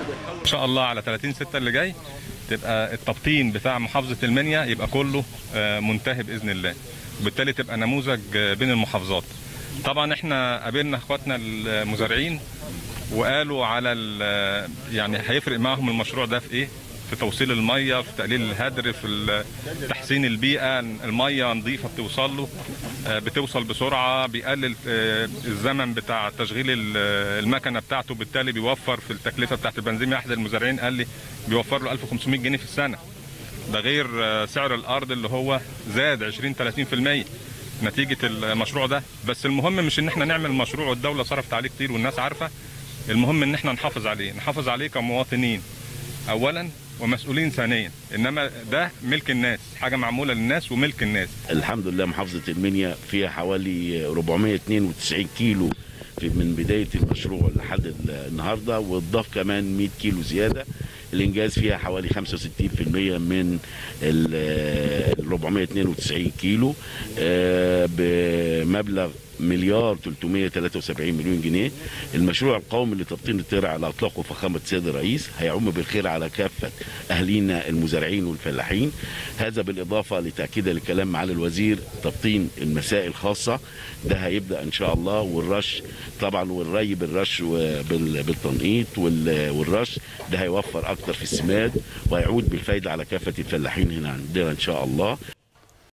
ان شاء الله على 30 6 اللي جاي تبقى التبطين بتاع محافظه المنيا يبقى كله آه، منتهي باذن الله وبالتالي تبقى نموذج آه، بين المحافظات طبعا احنا قابلنا اخواتنا المزارعين وقالوا على ال- يعني هيفرق معاهم المشروع ده في ايه في توصيل الميه في تقليل الهدر في ال- تحسين البيئه الميه نظيفه بتوصل له آه، بتوصل بسرعه بيقلل آه، الزمن بتاع تشغيل ال- المكنه بتاعته بالتالي بيوفر في التكلفه بتاعت البنزين احد المزارعين قال لي بيوفر له 1500 جنيه في السنه ده غير آه، سعر الارض اللي هو زاد 20 30% نتيجه المشروع ده بس المهم مش ان احنا نعمل مشروع والدوله صرفت عليه كتير والناس عارفه المهم ان احنا نحافظ عليه نحافظ عليه كمواطنين اولا ومسؤولين ثانيا انما ده ملك الناس حاجه معموله للناس وملك الناس الحمد لله محافظة المنيا فيها حوالي 492 كيلو في من بداية المشروع لحد ال- النهاردة واتضاف كمان 100 كيلو زيادة الإنجاز فيها حوالي 65% من ال ال 492 كيلو آه، بمبلغ مليار 373 مليون جنيه المشروع القومي لتبطين الترع على اطلاقه فخامه السيد الرئيس هيعم بالخير على كافه اهالينا المزارعين والفلاحين هذا بالاضافه لتاكيد الكلام معالي الوزير تبطين المسائل الخاصه ده هيبدا ان شاء الله والرش طبعا والري بالرش وبال- بالتنقيط وال- والرش ده هيوفر اكتر في السماد وهيعود بالفايده على كافه الفلاحين هنا عندنا ان شاء الله